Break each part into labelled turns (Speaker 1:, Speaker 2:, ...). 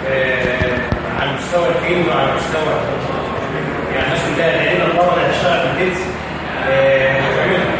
Speaker 1: آه، على مستوى الفيلد وعلى مستوى يعني الناس كلها لان المره اللي هتشتغل في البيت آه، هتعملها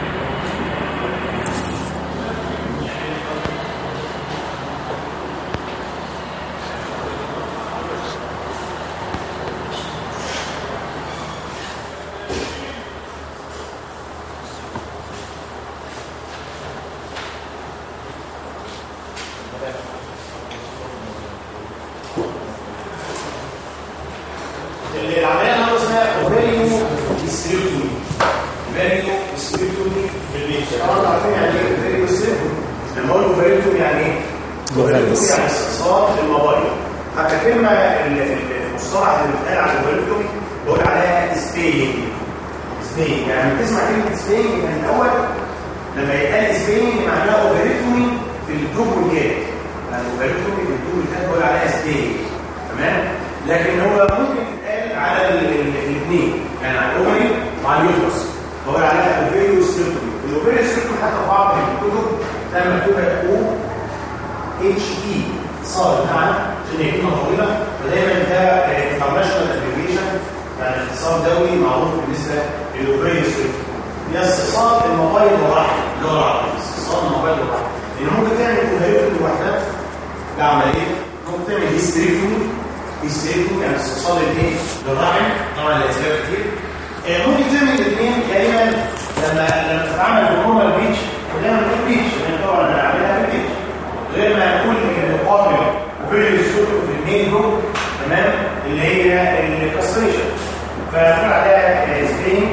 Speaker 2: اللي العمليه النهارده اسمها اوفيريو ديستريبتومي اوفيريو ديستريبتومي في البيت طبعا عارفين يعني ايه اوفيريو ديستريبتومي لما اقول اوفيريو يعني ايه؟ اوفيريو يعني استئصال المبايض حتى كلمه ال- ال- المصطلح اللي بيتقال على الاوفيريو بقول عليها سبينج سبينج يعني لما تسمع كلمه سبينج من الاول لما يتقال سبينج معناها اوفيريتومي في الدوبلجات يعني اوفيريتومي في الدوبلجات بقول عليها سبينج تمام لكن هو ممكن تتقال على الاثنين يعني على الاوفري وعلى اليوترس بقول عليها اوفيريو ستريبتومي الاوفيريو ستريبتومي حتى في بعض الكتب ده مكتوبه او اتش اي صار بتاعنا عشان هي كلمه طويله فدايما ده انترناشونال ابلكيشن يعني اختصار دولي معروف بالنسبه للاوفيريو ستريبتومي هي استئصال المبايض والرحم اللي هو الرحم استئصال المبايض والرحم لان ممكن تعمل اوفيريو لوحدها ده عمليه ممكن تعمل هيستريكتومي هيستريكتومي يعني استئصال الايه للرحم طبعا لاسباب كتير آه، ممكن تعمل الاثنين دايما لما لما تتعامل بالنورمال بيتش ودايما بنقول بيتش لان طبعا بنعملها بالبيتش غير ما نقول المقابل وفيري السوق في المين جروب تمام اللي هي الكاستريشن فنقول عليها سبين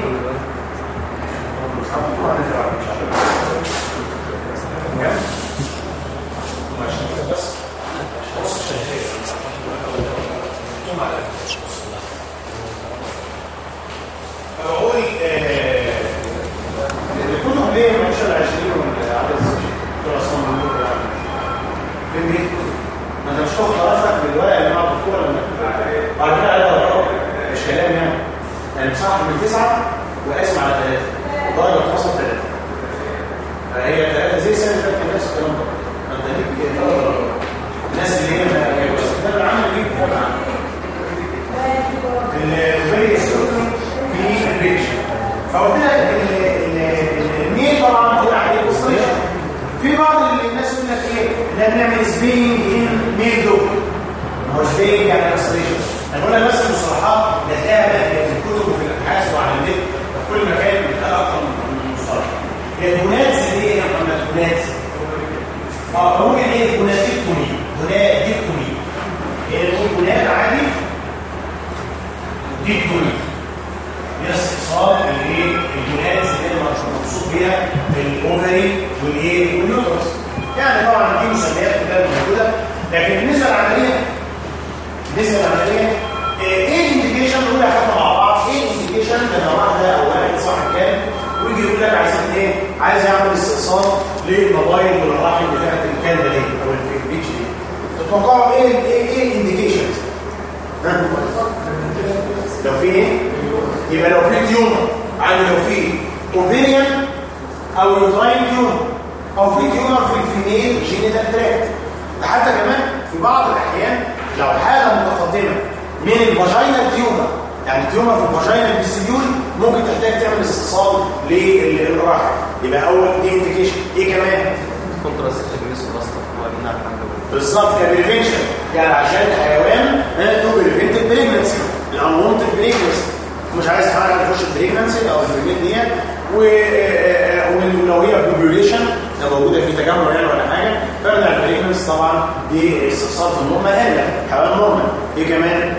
Speaker 2: بس بص فبقول آه، الكتب ليه ما شاء الله 20 ولا عدد دكتور عصام محمود يعني فين دي؟ ما انت مش تاخد راسك بالورقه اللي مع الدكتور لما بعد كده عليها ورقه مش كلام يعني يعني بصراحه من تسعه وقاسم على ثلاثه درجه خاصه ثلاثه فهي ثلاثه زي السنه اللي فاتت نفس الكلام ده فانت ليك ثلاث درجات الناس اللي هي ما جابوش الكتاب العام ليك كتاب عام الفيري سيرتون في الريتش فقلت لك ال- ال- الميل طبعا بقول عليه كونستريشن في بعض الناس يقول لك ايه احنا بنعمل سبينج ان ميل دوب ما هو سبينج يعني كونستريشن انا بقول لك بس المصطلحات ده تلاقيها في الكتب وفي الابحاث وعلى النت وفي كل مكان بتلاقي اكتر من مصطلح هي الجونات اللي هي يا محمد جونات اه ممكن ايه جوناتيكتومي جوناتيكتومي هي تقول جونات عادي دي الدنيا هي استئصال الايه الجهاز اللي هي مقصود بيها الاوفري والايه واليوترس يعني طبعا دي مسميات كلها موجوده لكن بالنسبه للعمليه بالنسبه للعمليه ايه الانديكيشن نقول حتى مع بعض ايه الانديكيشن لما واحده او واحد صاحب كان ويجي يقول لك عايزين ايه عايز يعمل استئصال للموبايل والرحم بتاعت الكان ده ليه او البيتش دي تتوقعوا ايه ايه ايه الانديكيشنز ها لو في ايه يبقى لو في تيومر عندي لو في اوفيريان او يوتراين تيومر او في تيومر في الفيميل جينيتال تراكت ده حتى كمان في بعض الاحيان لو حاله متقدمه من الفاجينال تيومر يعني تيومر في الفاجينال بيسيول ممكن تحتاج تعمل استئصال للرحم يبقى اول دي انديكيشن ايه كمان
Speaker 3: كونتراسيشن جنس اصلا هو يمنع الحمل
Speaker 2: بالظبط كبريفنشن يعني عشان الحيوان تو بريفنت البريجنسي الانونتد بريجنسي مش عايز حاجه تخش البريجنسي او البريجنسي ديت و- آه، آه، ولو هي بوبيوليشن لو موجوده في تجمع يعني ولا حاجه فمنع البريجنسي طبعا دي استفسار في النورمال قال حيوان نورمال ايه كمان؟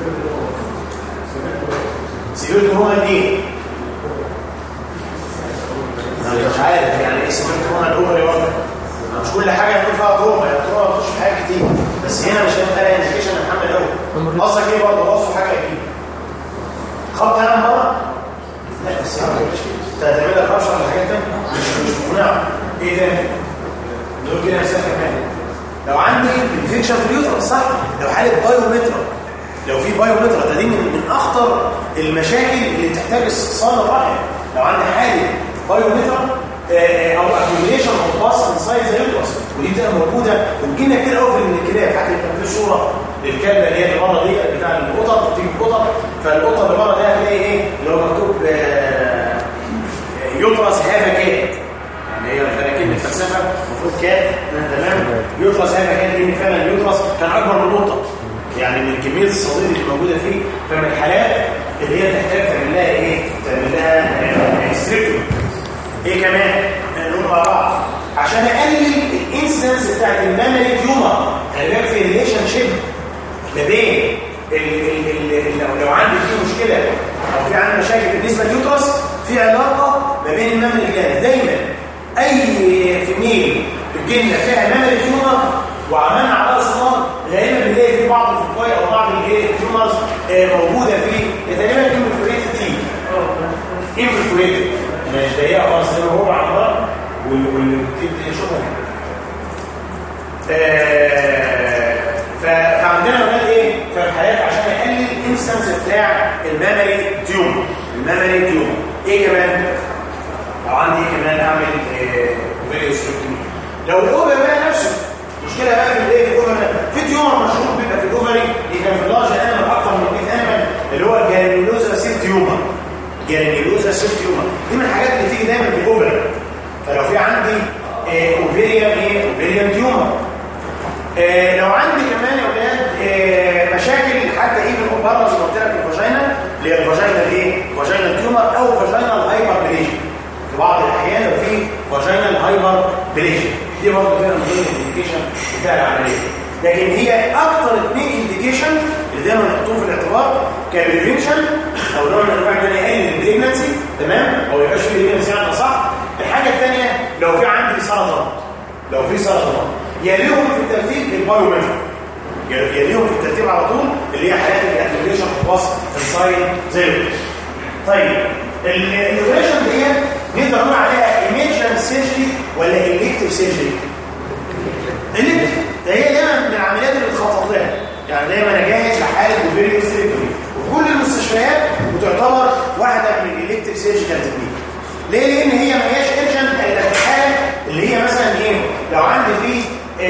Speaker 2: سيبيرت نورمال ايه؟ انا مش عارف يعني ايه سيبيرت نورمال اوفري برضه مش كل حاجه يكون فيها تروما يعني التروما بتخش في حاجات كتير بس هنا مش هيبقى لها انديكيشن محمد قوي قصدك ايه برضه وصفه حاجه اكيد خبط انا مره لا بس يعني انت هتعمل لك رشوه ولا حاجات تانيه مش مش مقنعه ايه تاني دول كده مثال كمان لو عندي انفكشن في اليوترس صح لو حاله بايومترا لو في بايومترا ده دي من, من اخطر المشاكل اللي تحتاج استئصال الرحم لو عندي حاله بايومترا او اكيوميليشن اوف باس انسايد ذا يوترس ودي بتبقى موجوده وبتجينا كتير قوي من الكلاب حتى كان في صوره للكلبه اللي هي اللي بره دي بتاع القطط بتيجي القطط فالقطه اللي بره دي هتلاقي ايه اللي هو مكتوب آه، يوترس هافا كات يعني هي كلمه فلسفه المفروض كات تمام يوترس هافا كات لان فعلا اليوترس كان اكبر من القطه يعني من كميه الصديد اللي موجوده فيه فمن الحالات اللي هي تحتاج تعمل لها ايه؟ تعمل لها ستريكتومي ايه كمان نقول مع بعض عشان اقلل الانسيدنس بتاعت المامري تيومر خلي بالك في ريليشن شيب ما بين ال ال ال لو, لو عندي فيه مشكله او في عندي مشاكل بالنسبه لليوترس في علاقه ما بين المامري جلاند دايما اي فيميل بتجيلنا فيها مامري تيومر وعملنا على صنار غالبا بنلاقي في بعض الفقايه او بعض الايه تيومرز موجوده في تقريبا انفلتريتد تي انفلتريتد مش ضيقه خالص زي ما هو على النار واللي بتبتدي نشوفها فعندنا اولاد ايه في الحياه عشان نقلل الانستنس بتاع الميموري تيومر الميموري تيومر ايه كمان لو عندي إيه كمان اعمل فيديو ستريكتومي لو الاوفر بقى نفسه مشكله بقى في الايه في الاوفر في تيومر مشهور بيبقى في الاوفري اللي كان في اللارج انيمال اكتر من 100 انيمال اللي هو الجانيولوزا سيل تيومر جانيولوزا سيل تيومر دي من الحاجات اللي تيجي دايما في الاوفري فلو في عندي اوفيريان ايه اوفيريان تيومر آه لو عندي كمان يا اولاد آه مشاكل حتى ايه في بره زي ما قلت لك في الفاجينا اللي هي الفاجينا ايه فاجينا تيومر او فاجينا هايبر بليجن في بعض الاحيان لو في فاجينا هايبر بليجن دي برضه كده من ضمن الانديكيشن بتاع العمليه لكن هي اكتر اثنين انديكيشن اللي دايما نحطوه في الاعتبار كبريفنشن او نوع من انواع ان انا اقلل البريجنسي تمام او يبقاش في بريجنسي يعني صح الحاجه الثانيه لو في عندي سرطان لو في سرطان يليهم في الترتيب البايومتر يليهم في الترتيب على طول اللي هي حالات الاكتيفيشن باس انسايد زيرو طيب الاوبريشن دي نقدر نقول عليها ايميجن سيرجري ولا الكتيف سيرجري الكتيف ده هي دايما من العمليات اللي بتخطط لها يعني دايما انا جاهز لحاله اوفيريو سيرجري وفي كل المستشفيات بتعتبر واحده من الالكتيف سيرجيكال تكنيك ليه لان هي ما هياش ايرجنت الا في الحاله اللي هي مثلا ايه لو عندي فيه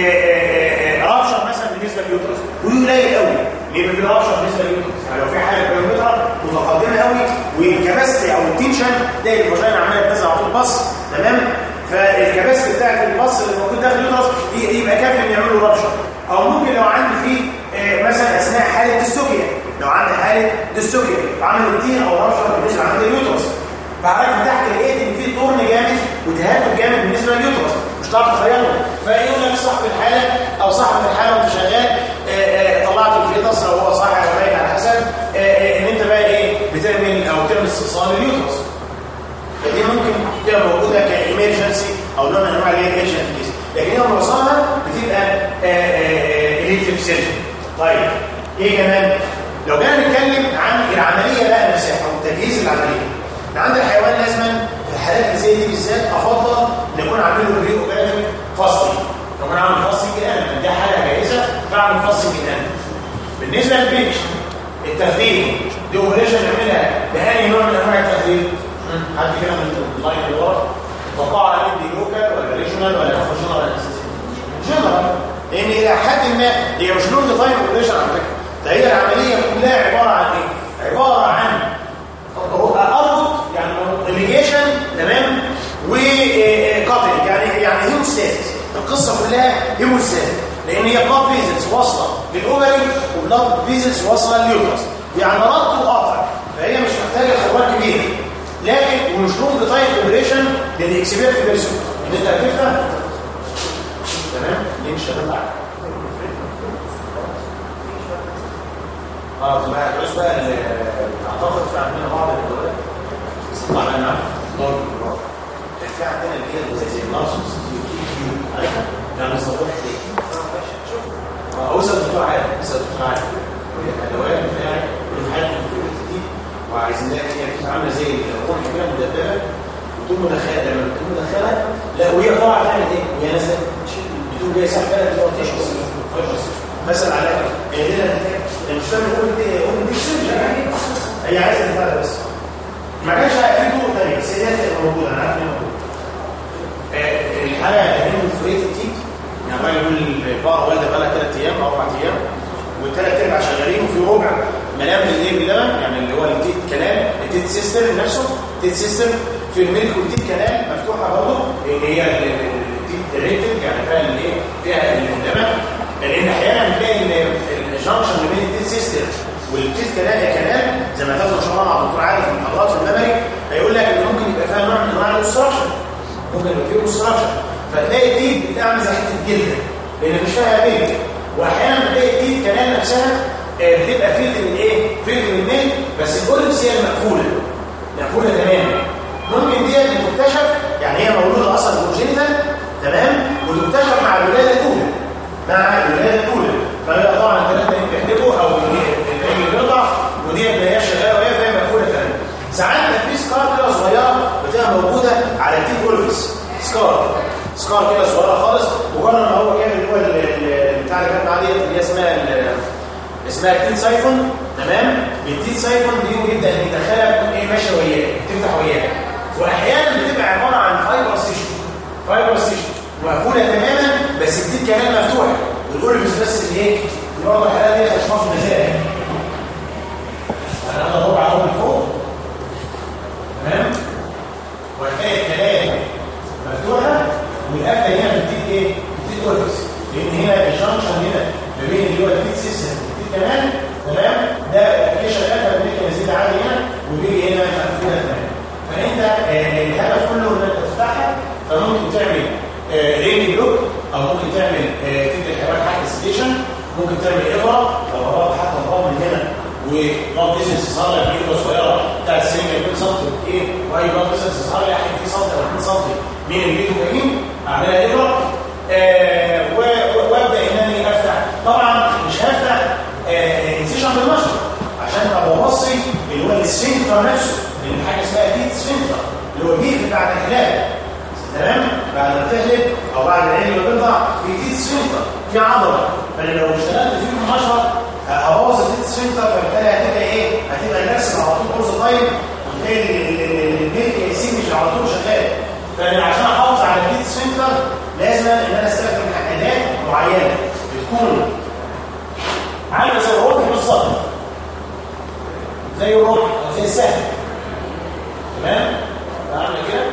Speaker 2: رابشر مثلا بالنسبه لليوترس ودي قليل قوي ليه في رابشر بالنسبه لليوترس يعني لو في حاله بيومتر متقدمه قوي والكباستي او التنشن تلاقي الفاجينا عماله تنزل على طول بص تمام فالكباستي بتاعت البص اللي موجود داخل اليوترس يبقى كافي ان يعملوا رابشر او ممكن لو عندي فيه مثلا اثناء حاله ديستوكيا لو عندي حاله ديستوكيا عمل تين او رابشر بالنسبه عند اليوترس فعرفت تحت لقيت ان في طرن جامد وتهاب جامد بالنسبه لليوترس مش هتعرف تخيله فيقول لك صاحب الحاله او صاحب الحاله وانت شغال طلعت الفيتس لو هو صاحي او باين على حسب ان انت بقى ايه بتعمل او بتعمل استئصال اليوترس فدي ممكن تبقى موجوده كايمرجنسي او نوع من انواع الايمرجنسي كيس لكن هي معظمها بتبقى الكتريك سيرجن طيب ايه كمان لو جينا نتكلم عن العمليه بقى نفسها او تجهيز العمليه عند الحيوان لازما في الحالات اللي زي دي بالذات افضل نكون عاملين له بري اوبراتيف فاستنج لو انا عامل فاستنج الان دي حاله جاهزه فاعمل فاستنج الان بالنسبه للبيتش التخدير دي اوبريشن نعملها بأي نوع من انواع التخدير حد كده من اللاين اللي ورا توقعوا على دي لوكال ولا ريجونال ولا جنرال ولا اساسي جنرال لان الى حد ما هي مش لونج تايم اوبريشن على فكره ده هي العمليه كلها عباره عن ايه عباره عن اربط يعني ريليجيشن تمام وكاتل يعني يعني هيموستاتس القصه كلها هيموستاتس لان هي بلاد فيزلز واصله للاوفري وبلاد فيزلز واصله لليوترس يعني ربط وقاطع فهي مش محتاجه خبرات كبيره لكن ومش لونج تايم اوبريشن للاكسبيرت بيرسون ان انت هتفهم تمام ليه مش هتطلع اه بقى بس بقى اعتقد في عندنا بعض الدول طبعا انا دور في عندنا اللي هي زي زي الناس عارفها يعني صباح دي اه اوصل الدكتور عادي اوصل الدكتور عادي الادوات بتاعي والحاجات دي وعايزين نلاقي هي عامله زي الروح كده مدببه وتقوم مدخله لما تقوم مدخله لا وهي طالعه تعمل ايه؟ وهي نازله بتقوم جايه سحبها تقعد تشرب مثلا على هي هنا مش فاهم يقول دي يقول دي سيرجن يعني هي عايزه تفرق بس ما كانش في طرق ثانيه بس هي موجوده انا عارف ان موجوده حاجه هيموفريتد تيت يعني بقى يقول البقره والده بقى لها ثلاث ايام او اربع ايام والثلاث ارباع شغالين وفي ربع ملام الايه باللبن يعني اللي هو التيت كلام التيت سيستم نفسه التيت سيستم في الميلك والتيت كلام مفتوحه برضه اللي هي ال- ال- التيت دايركتد يعني فيها الايه فيها اللبن لان احيانا بتلاقي ال- الجنكشن ما بين التيت سيستم والتيت كلام كلام زي ما تاخد ان شاء الله مع الدكتور عادل في المحاضرات في الميموري هيقول لك ان ممكن يبقى فيها نوع من انواع الاوستراكشن ممكن يبقى فيه اوستراكشن فتلاقي التيت بتعمل زي حته جلد لان مش فيها بيت واحيانا بتلاقي التيت كمان نفسها آه، بتبقى فيلد من ايه؟ فيلد من الميل بس الاولبس هي المقفوله مقفوله تماما ممكن دي تكتشف يعني هي مولوده اصلا كونجينيتال تمام وتكتشف مع الولاده الاولى مع الولاده الاولى فهي طبعا الثلاثه بيحتاجوا او العين بيقطع ودي ما هياش شغاله وهي فهي مقفوله تماما ساعات في سكار كده صغيره بتبقى موجوده على التيب اولفيس سكار سكار كده صغيره خالص مجرد ما هو كان اللي هو ال- ال- بتاع اللي كانت معاه ديت اللي هي اسمها ال- اسمها التين سايفون تمام بالتين سايفون دي يبدا يدخلها تكون ايه ماشيه وياه تفتح وياه واحيانا بتبقى عباره عن فايبر ستيشن فايبر ستيشن مقفوله تماما بس التين كمان مفتوحه والاوربس بس اللي ايه في بعض الحالات دي اشخاص مزاج انا هذا ربع اهو من فوق تمام وهتلاقي الكلام مفتوحه والقفله هنا بتديك ايه؟ بتديك اوربس لان هنا الجنكشن هنا ما بين اللي هو التيت سيستم والتيت كمان تمام ده ابلكيشن قفل الميكانيزم عادي هنا وبيجي هنا مقفوله تمام فانت آه، الهدف كله ان انت تفتحها فممكن تعمل ريني بلوك او ممكن تعمل آه، تدي الحيوان حاجه ستيشن ممكن تعمل ابره لو قربت حتى الضرب من هنا وبلاد بيزنس يظهر لك ابره صغيره بتاعت سنه 2 سم ايه واي بلاد بيزنس يظهر لي 2 سم او 2 سم من الفيتامين اعملها ابره آه، و- و- وابدا انني افتح طبعا مش هفتح انسيشن بالمشرط عشان ابقى بصي اللي هو السفنكتر نفسه لان حاجه اسمها تيت سفنكتر اللي هو البيت بتاع الخلايا تمام بعد ما تحلب او بعد العين اللي بيطلع في تيت سفنكتر في عضله فانا لو اشتغلت فيه بالمشرط هبوظ التيت سفنكتر فبالتالي هتبقى ايه؟ هتبقى النفس على طول كورس طيب وتلاقي ال- ال- ال- البيت يسيب مش على طول شغال فانا عشان احافظ على التيت سفنكتر لازم ان انا استخدم اداه معينه بتكون عامله زي الربع بالظبط زي الربع او زي السهم تمام بعمل كده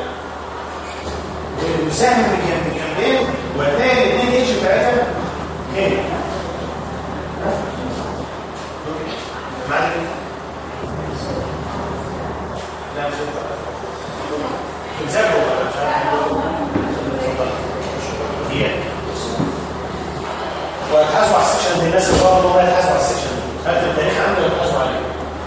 Speaker 2: والسهم من جنب الجنبين وهتلاقي الاثنين اتش بتاعتها هنا معاك لا مش بتذاكروا بقى مش عارف هي وهتحاسبوا على السكشن دي الناس اللي بره هم هيتحاسبوا على السكشن دي خدت التاريخ عنده ويتحاسبوا عليه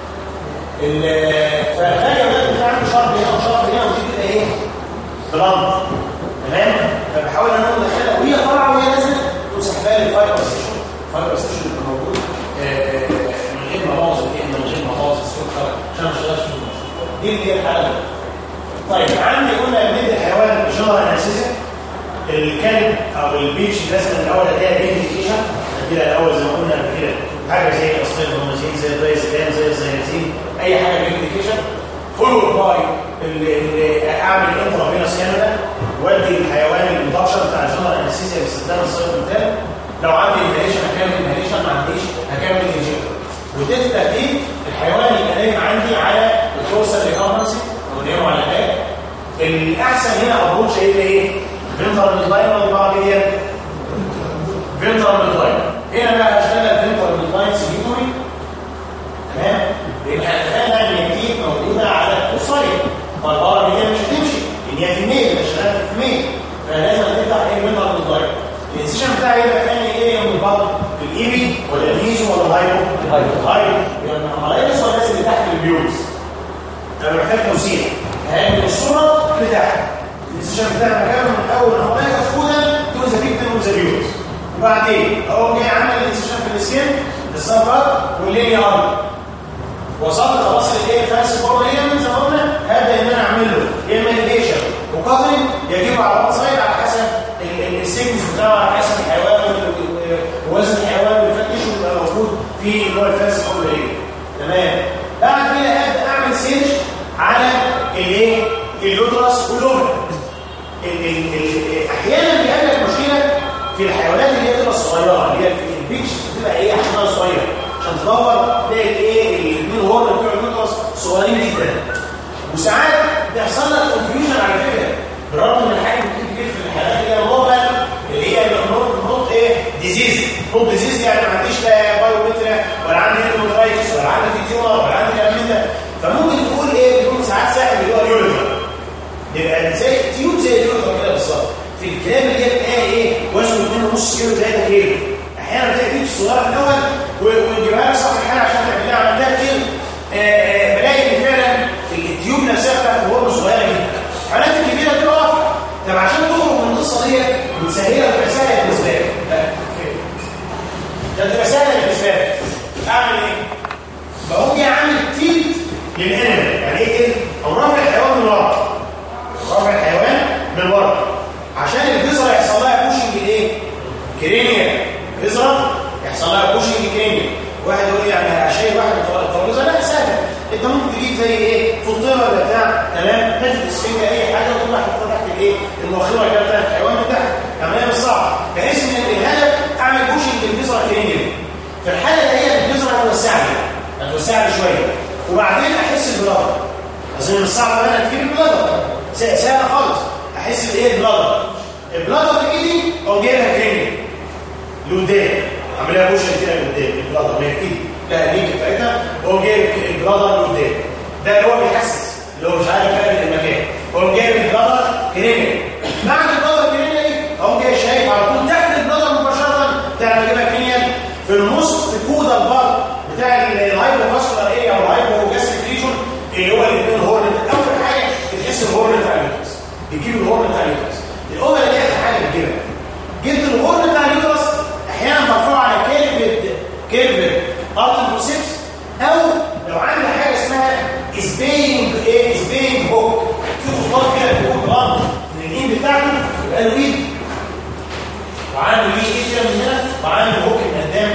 Speaker 2: ال- فالحاجه بقى بتاع عنده شرط هنا وشرط هنا ودي كده ايه بلانت تمام فبحاول ان انا ادخلها وهي طالعه وهي نازله تمسح بقى الفايبر ستيشن الفايبر ستيشن اللي موجود آه، آه، من غير ما ابوظ الايه من غير ما ابوظ السوق خرج عشان ما اشتغلش في المصر دي اللي هي الحاله دي. طيب عندي قلنا بندي الحيوان جنرال انستيزيا الكلب او البيتش لازم الاول اديها بيديكيشن اديها الاول زي ما قلنا قبل كده حاجه زي اصل الهرمونزين زي الدايزيدان زي الزيازين اي حاجه بيديكيشن فولو باي اعمل انترافينوس كانولا وادي الحيوان الاندكشن بتاع الجنرال انستيزيا باستخدام السايكوتال لو عندي انهاليشن هكمل انهاليشن ما عنديش هكمل انجكتور وتبدا دي الحيوان يبقى نايم عندي على الكورسال ريكومبنسي او نايم على الباك الاحسن هنا ابروتش هيبقى ايه؟ فينترال ميدلاين ولا بعض ديت فينترال ميدلاين هنا بقى هشتغل فينترال ميدلاين سيجيتوري تمام لان هتفقنا ان التيت موجوده على القصير فالبقره دي مش هتمشي لان هي في ميل مش شغاله في ميل فلازم تفتح ايه فينترال ميدلاين الانسيشن بتاعي يبقى ثاني ايه يوم البطن في الايبي ولا الميزو ولا الهايبو؟ الهايبو يعني الهايبو ولا الناس اللي تحت البيوز انا محتاج توسيع هعمل الصوره بتاعتي الانسيشن بتاعي مكانه من اول ما هناك مفقودا تو ذا فيكتيم اوف ذا بيوز وبعدين اقوم جاي عامل الانسيشن في السكين الصفر والليني ارض وصلت خلاص الايه الفاس بره هنا زي ما قلنا هبدا ان انا اعمل له يا اما ليجيشن وقطري يجيبه على وان سايد على حسب السيكنس بتاعه على حسب الحيوان وال- ووزن الحيوان والفتش يبقى موجود في اللي هو الفاس بره ايه تمام بعد كده ابدا اعمل سيرش على الايه اليوترس والاوفر ال- ال- ال- احيانا في الحيوانات اللي هي بتبقى صغيره اللي هي في البيتش بتبقى ايه حجمها صغير عشان تدور تلاقي ايه الاثنين هورن بتوع اليوترس صغيرين جدا وساعات بيحصل لك كونفيوجن على فكره بالرغم من الحاجه ممكن تجيب في الحالات اللي هي نورمال اللي هي نوت نوت ايه ديزيز نوت ديزيز يعني ما عنديش لا بايومتريا ولا عندي هيموترايتس ولا عندي تيومر ولا عندي كلام من ده فممكن تقول ايه بيكون ساعات ساحب اللي هو اليوريثر يبقى زي تيوب زي اليوريثر كده بالظبط في الكلام اللي هي تلاقي ايه وزنه 2.5 كيلو 3 كيلو احيانا تلاقي تيوب صغيره في الاول ونجيبها لك صح الحاله عشان تعمل لها عمليه كيلو بلاقي ان فعلا التيوب نفسها بتاعت الهرم صغيره جدا الحالات الكبيره بتقف طب عشان تخرج من القصه دي بنسهلها وتبقى سهله بالنسبه لك ده تبقى سهله بالنسبه لك اعمل ايه؟ بقوم جاي عامل تيلت للانيمال يعني ايه تيلت؟ او رافع الحيوان من ورا رافع الحيوان من ورا عشان الفيزرا يحصل لها بوشنج الايه؟ كرينيا فيزرا يحصل لها بوشنج كرينيا واحد يقول لي يعني شيء واحد الترابيزه لا سهله انت ممكن تجيب زي ايه فطيره ولا بتاع تمام تجد السفنجه اي حاجه وتروح تحطها تحت الايه المؤخره كده بتاعت الحيوان بتاعك عمليه مش صعبه بحيث ان الهدف اعمل بوشنج للفيزرا كرينيا في الحاله دي الفيزرا هتوسع لي هتوسع لي شويه وبعدين احس البلادر اظن مش صعب انا تجيب البلادر سهله خالص احس بايه البلادر البلادر في ايدي او جايبها كرينيا لقدام عملها بوشن كده لقدام البلادر ما يكفي لا ليك بتاعتها هو جايب البلادر لقدام ده اللي هو بيحسس اللي هو مش عارف فاهم المكان هو جايب البلادر كرينيا بعد البلادر كرينيا دي هو جاي شايف على طول تحت البلادر مباشره بتاع الجبهه كرينيا في النص الكودا البار بتاع الهايبوفاسكولار ايه او الهايبوجاستريك ريجون اللي هو الاثنين هورن اول حاجه بتحس الهورن بتاع اليوترس بتجيب الهورن بتاع اليوترس الاومه اللي هي حاجه بتجيبها جبت الهورن بتاع اليوترس احيانا مرفوع على كيرفد كيرفد ارتروسيبس او لو عندي حاجه اسمها سبينج ايه سبينج هوك في خطوط كده بتكون غلط من الايد بتاعته يبقى له ايد وعنده ليه ايه كده من هنا وعنده هوك من قدام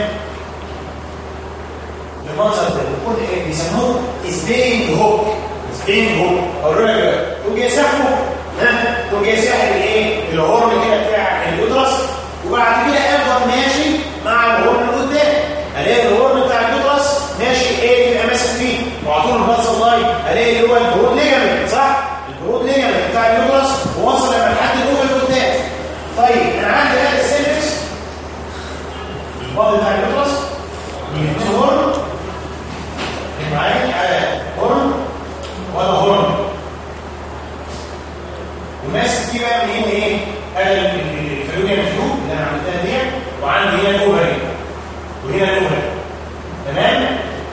Speaker 2: المنظر ده بيكون ايه بيسموه سبينج هوك سبينج هوك اوريك بقى تقوم جاي ساحبه ها تقوم جاي ساحب الايه الهورن كده بتاع اليوترس وبعد كده افضل ماشي مع الهورن اللي قدام الاقي الهورن بتاع اليوترس ماشي ايه يبقى ماسك فيه وعلى طول البلس اللاي الاقي اللي هو البرود ليجامنت صح البرود ليجامنت بتاع اليوترس ووصل لما لحد الاوفر قدام طيب انا عندي هذا السيرفكس الباضي بتاع اليوترس الاثنين هورن معايا على هورن ولا هورن وماسك فيه بقى من هنا ايه هذا الفلوجيا تيوب اللي انا عملتها دي وعندي هنا الاوفري وهنا الاوفري تمام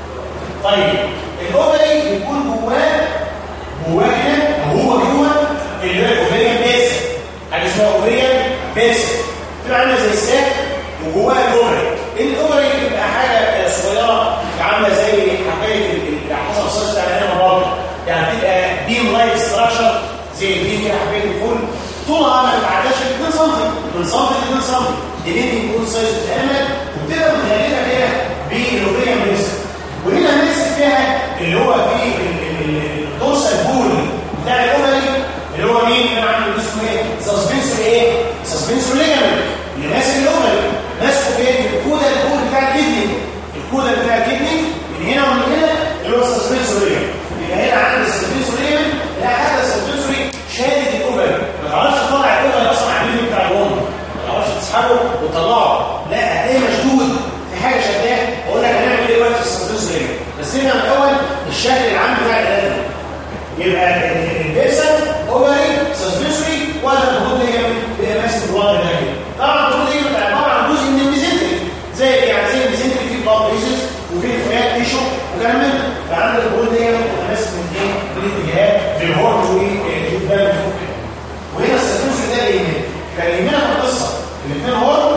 Speaker 2: طيب الاوفري بيكون جواه جواه هنا او هو جوه اللي هو الاوفريان بيس حاجه اسمها اوفريان بيس بتبقى عامله زي الساك وجواها الاوفري الاوفري بتبقى حاجه صغيره عامله زي حبايه حسب الصيص بتاع العنب الراجل يعني بتبقى بيم لايك ستراكشر زي البيم كده حبايه الفل طولها ما بتعداش 2 سم من سم ل 2 سم دي بيكون سايز بتتعمل وبتبقى متغلفه كده بالاوفريان بيس وهنا ماسك فيها اللي هو فيه الدورسال بول بتاع الاوفري اللي هو مين اللي عامل اسمه ايه سسبنسور ايه سسبنسور ليجامنت اللي ماسك الاوفري ماسكه فين في الكودا البول بتاع الكدني الكودا بتاع الكدني من هنا ومن هنا اللي هو السسبنسور ليجامنت يبقى هنا عندي السسبنسور ليجامنت لا حتى السسبنسور شادد الاوفري ما تعرفش تطلع الاوفري اصلا على الفيديو بتاع الوم ما تعرفش تسحبه وتطلعه لا هتلاقيه مشدود في حاجه شداه اقول لك هنعمل ايه دلوقتي في السسبنسور ليجامنت بس هنا الاول الشكل العام بتاع الادم يبقى البيرسن اوفري سسبنسوري ولا الهود ليجامنت بيبقى ماسك الوضع ده كده طبعا الهود ليجامنت عباره عن جزء من الميزنتري زي يعني زي الميزنتري فيه بلاد بريسز وفيه فات تيشو وكلام من ده فعندك الهود ليجامنت ماسك من ايه من الاتجاهات في الهورن وجبال فوق كده وهنا السسبنسوري ده اللي يهمنا كان يهمنا في القصه الاثنين هورن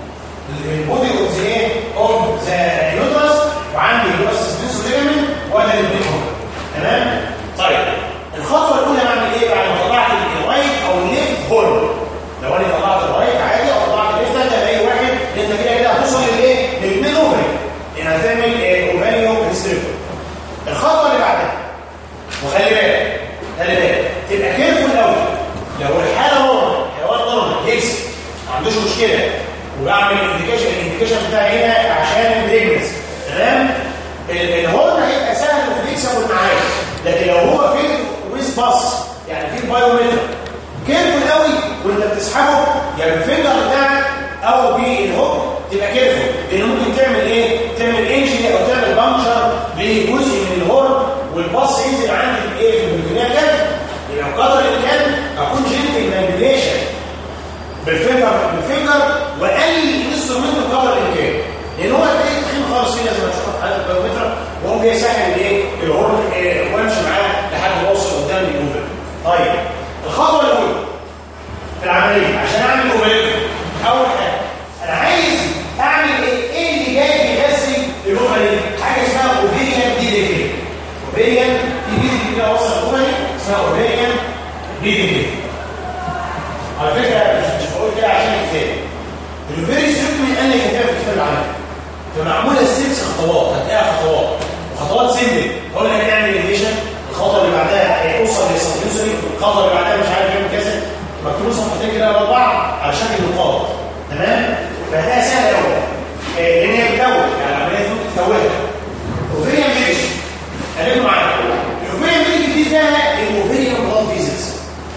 Speaker 2: البودي اوف ذا ايه اوف ذا يوترس وعندي اللي هو السسبنسوري ليجامنت وده الاثنين هورن تمام طيب الخطوه الاولى بعمل ايه بعد ما طلعت الرايت او الليفت هورن لو انا طلعت الرايت عادي او طلعت الليفت ده اي واحد انت كده كده هتوصل للايه للاثنين اوفري يعني هتعمل اوفريو ريستريكتور الخطوه اللي بعدها وخلي بالك خلي بالك هنا عشان البريجنس تمام ال- الهورن هيبقى سهل وفليكسبل معاك لكن لو هو في ويز باص يعني في بايومتر كيرفول قوي وانت بتسحبه يا بالفينجر بتاعك او بالهوك تبقى كيرفول لان ممكن تعمل ايه؟ تعمل انجري او تعمل بانشر لجزء من الهورن والباص ينزل عندي في الايه؟ في البريفينيا كده يبقى بقدر الامكان اكون جنتل مانيبيليشن بالفينجر بالفينجر واي انسترومنت بقدر الامكان لان هو هتلاقيه تخين خالص فيه لازم اشوفه في حاله البيومتر وهو بيسهل الايه؟ الهورن إيه، وامشي معاه لحد ما اوصل قدام الاوفر طيب الخطوه الاولى في العمليه عشان اعمل اوفر اول حاجه انا عايز اعمل ايه؟ ايه اللي جاي بيغذي الاوفر دي؟ حاجه اسمها اوفيريان دي اوفيريان في بيدي كده وصل الاوفر اسمها اوفيريان دي على فكره مش مش بقول كده عشان الكتاب الفيري ستريكتلي قال لي كتاب في كتاب العمل فمعموله ست خطوات هتلاقيها خطوات وخطوات سيمبل هقول لك هنعمل انيفيشن الخطوه اللي بعدها هيوصل للسبيوسري الخطوه اللي بعدها مش عارف يعمل كذا مكتوب صفحتين كده ورا بعض على شكل نقاط تمام فهتلاقيها سهله قوي لان هي بتتوه يعني العمليه دي ممكن تتوهها اوفيريان ميديشن خليكم معايا الاوفيريان ميديشن دي فيها الاوفيريان بلاد فيزيكس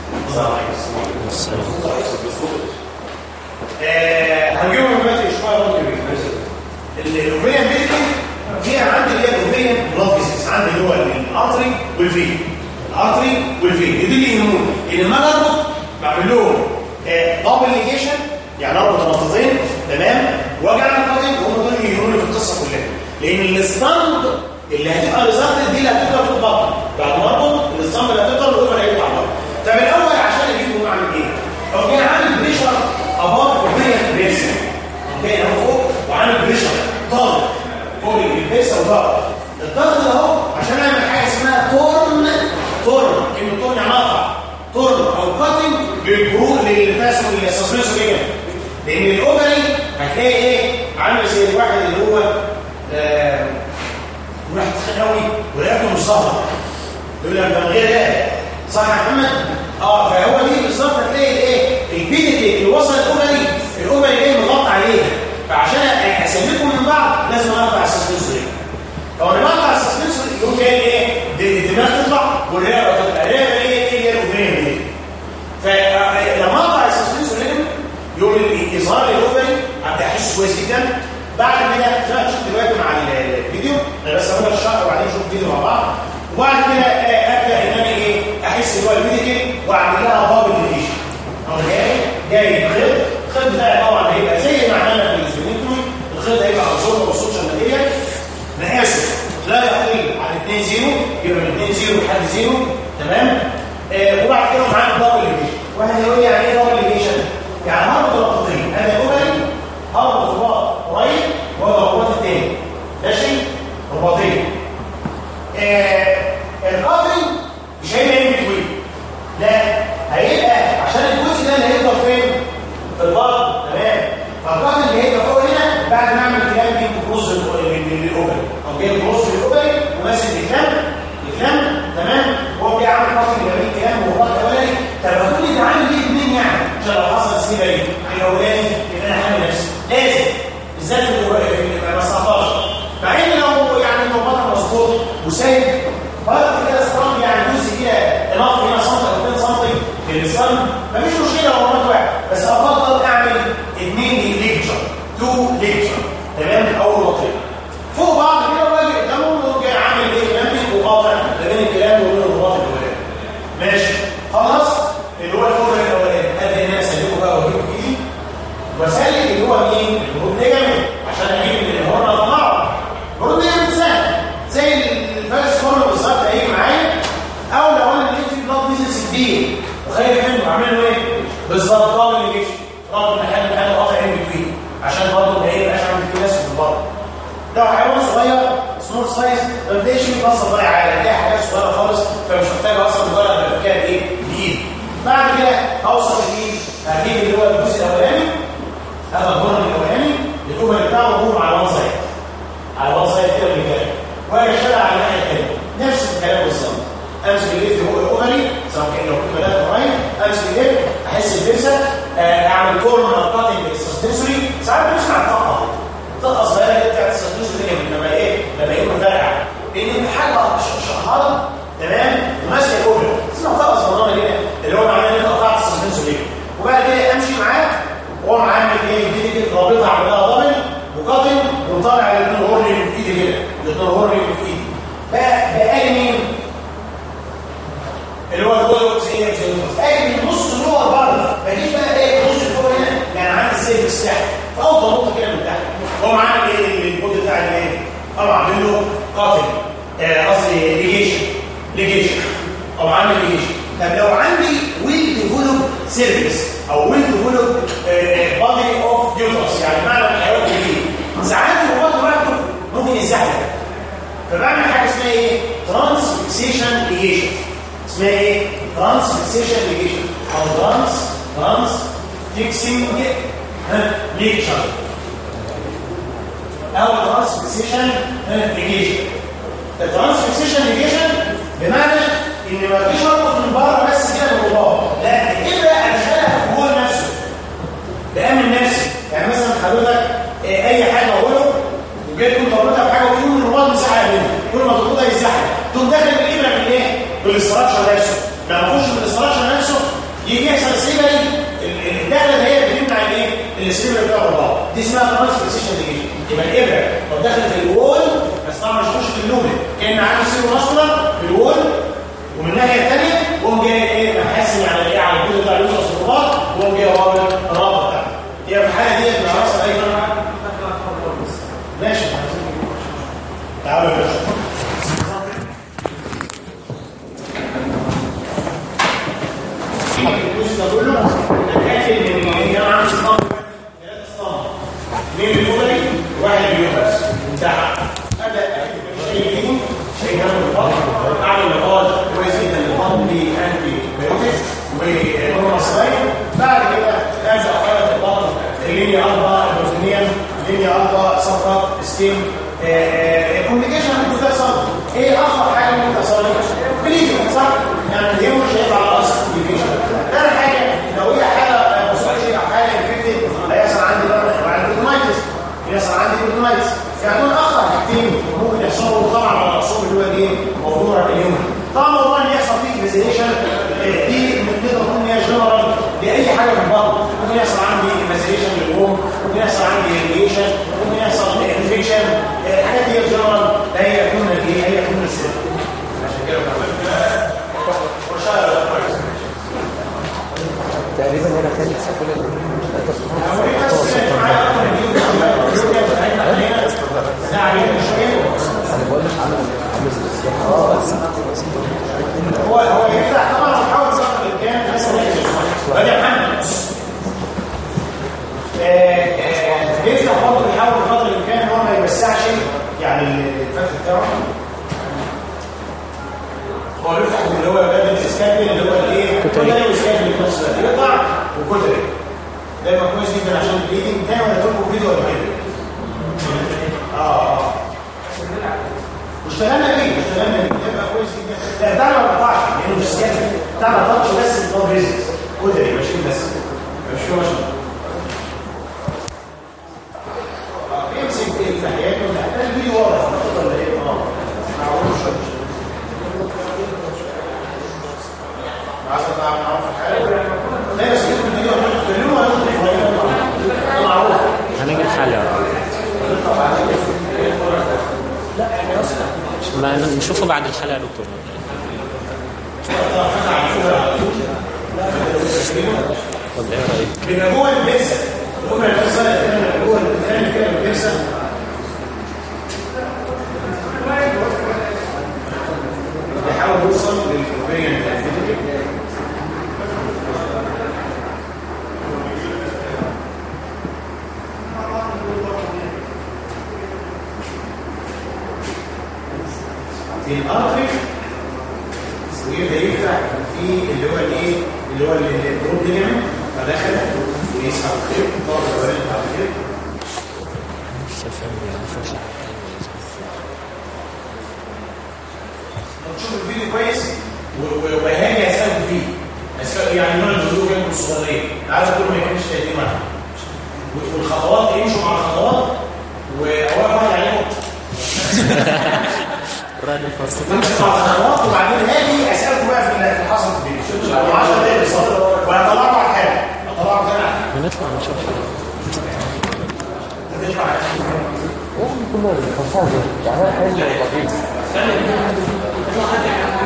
Speaker 2: آه، هنجيبهم دلوقتي شويه برضه الاوفيريان ميديكال فيها عندي اللي هي الاوفيريان بلاد فيزيكس عندي اللي هو الارتري والفين الارتري والفين دي اللي يهموني ان لما انا اربط بعمل لهم دبل ليجيشن يعني اربط نقطتين تمام واجي اعمل قاطين وهم دول اللي يهموني في القصه كلها لان الستاند اللي هتبقى ريزلت دي اللي هتبقى في البطن بعد ما اربط الستاند اللي هتبقى الاوفر هيطلع بره طب الاول عشان اجيبه اعمل ايه؟ طب جاي عامل بريشر اباف اوفيريان بريشر جاي اهو فوق وعامل بريشر ضغط فوق البيسه وضغط الضغط ده اهو عشان اعمل حاجه اسمها تورن تورن كلمه تورن يعني مقطع تورن او كاتنج للبرو للفاس والسسبنسور لان الاوفري هتلاقي ايه عامل زي الواحد اللي هو آه واحد تخين قوي ورقبته مش ظاهره يقول لك ده من غير ده صح يا محمد اه فهو دي بالظبط هتلاقي ايه البيديتي اللي وصل الاوفري الاوفري ايه مغطى عليها فعشان اسلكهم من بعض لازم اقطع السسبنسور لو انا بقطع السسبنسور يقوم جاي ايه دي- الدماغ تطلع والرئه تطلع الرئه ايه ايه هي الاوفري دي فلما اقطع السسبنسور هنا يوم الاظهار الاوفري ابدا احس كويس جدا بعد كده زي ما هتشوف دلوقتي مع ال- الفيديو انا بس هقول لك الشرح وبعدين نشوف الفيديو مع بعض وبعد كده آه، ابدا ان انا ايه احس ان هو الميديكال واعمل لها بابل ديليشن او جاي جاي خيط الخيط بتاعي طبعا هيبقى زي ما عملنا في الاسبرينتومي الخيط هيبقى عنصر والسوشيال ماتيريال مقاسه لا يقل عن 2 0 يبقى من 2 0 لحد 0 تمام آه وبعد كده معاك دبل ليجيشن واحد يقول لي يعني ايه دبل ليجيشن يعني هربط ربطتين انا اوفري هربط رباط قريب وهو الرباط الثاني ماشي رباطين آه القطري مش هيبقى ان بتوين لا هيبقى عشان الجزء ده اللي هيفضل فين في البطن تمام فالقطري اللي هيبقى فوق هنا بعد ما اعمل كلام دي بكروس للاوفري او جاي كروس للاوفري وماسك الكلام الكلام تمام وهو بيعمل قطري جميل كلام وهو الاولاني طب هتقول لي تعالى ليه اثنين يعني عشان لو حصل سنيبه دي الاولاني يبقى انا حامل نفسي لازم بالذات في الأوفري، ما 19 مع ان لو يعني الموضوع مظبوط وسايب فرق كده سطرام يعني جزء كده اناف هنا سنتي او 2 سنتي للسن مفيش مشكله لو مرات واحد بس افضل اعمل اثنين ليكتشر تو ليكتشر تمام اول نقطه فوق بعض كده واجي قدامه ويقوم جاي عامل ايه كلامي وقاطع ما بين الكلام وبين الرباط الاولاني ماشي خلاص اللي هو الفور الاولاني ادي ان انا اسلكه بقى واجيبه في ايدي واسلك اللي هو مين؟ الجروب ليجامنت عشان اجيب الهرم اطلعه الجروب ليجامنت سهل زي الفارس كورن بالظبط هيجي معايا او لو انا لقيت في بلاد بيزنس كبير وخايف منه اعمل له ايه؟ بالظبط ضامن اللي جيش ضامن محل محل قاطع عين بتوين عشان برضه ما يبقاش عندي في ناس في البر لو حيوان صغير سمول سايز ما بداش فيه بصه ضايع عالي تلاقي حاجات صغيره خالص فمش محتاج اصلا مجرد الافكار ايه؟ بايد بعد كده اوصل لايه؟ هجيب اللي هو الجزء الاولاني هذا البرن الاولاني الاوفر بتاعه موجود على وان سايد على وان سايد كده من كده واجي اشتغل على الناحيه الثانيه نفس الكلام بالظبط امسك الليفت هو الاوفري سواء كان لو كنت بدات قريب امسك الليفت احس البرسه آه، اعمل كورن او كاتنج سسبنسوري ساعات بنسمع طاقه طاقه صغيره يقوم عامل ايه البود بتاع الايه؟ او عامل له قاتل آه، قصدي ليجيشن ليجيشن او عامل ليجيشن طب لو عندي ويل ديفلوب سيرفيس او ويل ديفلوب بادي اوف يوترس يعني معنى الحيوان الجديد ساعات الرباط لوحده ممكن يزحلق فبعمل حاجه اسمها ايه؟ ترانسفيكسيشن ليجيشن اسمها ايه؟ ترانسفيكسيشن ليجيشن او ترانس ترانس فيكسنج ليجيشن او ترانسفيكسيشن ليجيشن الترانسفيكسيشن ليجيشن بمعنى ان ما فيش ربط من بره بس كده بالرباط لا الابره ادخلها في جوه نفسه بامن نفسي يعني مثلا حضرتك آه، اي حاجه اقوله وجيت كنت ربطها بحاجه وتقول من الرباط مساحه منه كل ما تربطها يزحلق تقوم داخل الابره في الايه؟ في الاستراكشر نفسه لما اخش في الاستراكشر نفسه يجي يحصل سيبري الدخله هي اللي بتمنع الايه؟ السيبري بتاع الرباط دي اسمها ترانسفيكسيشن ليجيشن يبقى الابره لو دخلت في الوول بس طبعا مش تخش في اللوبه كان عامل سيرو ماسكولار في الوول ومن الناحيه الثانيه قوم جاي ايه محسن على الايه على الجزء بتاع الوسط الرباط وقوم جاي رابط الرابط بتاعه هي في الحاله ديت بنعرفها ايضا ماشي تعالوا يا باشا الجزء ده كله نتاكد ان هي عامل صنف ثلاث صنف اثنين الاولى واحد اليوبس انتهى ابدا اكتب شيء جديد شيء جنب البطن اعمل نقاش كويس جدا للبطن بانتي بيوتكس ونورمال سلايد بعد كده ابدا اقرا البطن اللينيا البا البروتينيا لينيا البا صفراء ستيم الكوميونيكيشن ممكن تحصل ايه اخطر حاجه ممكن تحصل بليدنج صح يعني اليوم مش هيطلع على اصل الكوميونيكيشن ثاني حاجه لو هي حاله بصوره او حاله انفكتد هيحصل عندي بقى وعندي بروتونايتس يحصل عندي بروتونايتس يعني دول اخطر حاجتين ممكن يحصلوا طبعا على الاصول اللي هو ايه موضوع اليوم طبعا موضوع ان يحصل فيه فيزيليشن دي نقدر نقول ان هي جنرال لاي حاجه في البطن ممكن يحصل عندي فيزيليشن للبوم ممكن يحصل عندي ريديشن ممكن يحصل انفكشن الحاجات دي جنرال لا هي يكون ايه هي يكون السر عشان كده
Speaker 4: تقريبا هنا كانت كل انا بقول لك عامل عامل
Speaker 2: هو هو يفتح طبعا ويحاول يصدر الامكان مثلا بدأ محمد يفتح برضه يحاول بقدر الامكان ان هو ما يوسعش يعني الفتح بتاعه هو بيفتح اللي هو باب الاسكابل اللي هو الايه؟
Speaker 4: كتري.
Speaker 2: كتري واسكابل في نفس الوقت يقطع وكتري ده يبقى كويس جدا عشان البليدنج ده ولا تركوا فيديو ولا كده اه واشتغلنا بيه اشتغلنا بيه يبقى كويس جدا لا بتاعنا ما قطعش لانه مش سكابل بتاعنا تاتش بس البلاد ريزنس كتري ماشي بس مش هو ماشي يمسك التحيات ولا الفيديو واضح ولا ايه اه معقول شويه عايز اطلع من عرف الحاله لا بس كده الفيديو هتكلموا ولا تتكلموا معروف
Speaker 4: هنيجي الحل ما نشوفه بعد الحلقه يا دكتور ولا ايه رايك؟
Speaker 2: بيبقى جوه البيتزا جوه البيتزا بيبقى جوه الكلام كده البيتزا بيحاول يوصل للكوبريان في الارتريك ويبدا يفتح في اللي هو الايه اللي هو الدروب ليجمنت فدخل ويسحب الخيط طاقه الاولاني بتاع الخيط تشوف الفيديو كويس و- و- وهاجي اسالكم فيه أسأل يعني نوع الفيديو جنبه الصغيرين عايز اقول ما يكونش 30 واحد و- والخطوات يمشوا مع الخطوات واوقف واحد عليهم
Speaker 4: رائد الفرصه
Speaker 2: امشي مع الخطوات وبعدين هاجي اسالكم بقى في اللي حصل في الفيديو 10 دقايق بالظبط وهطلعكم على الحاجه هطلعكم تاني على الحاجه
Speaker 4: بنطلع نشوف
Speaker 2: هتطلع على الحاجة.
Speaker 4: كله الفرصه يعني حلو بسيط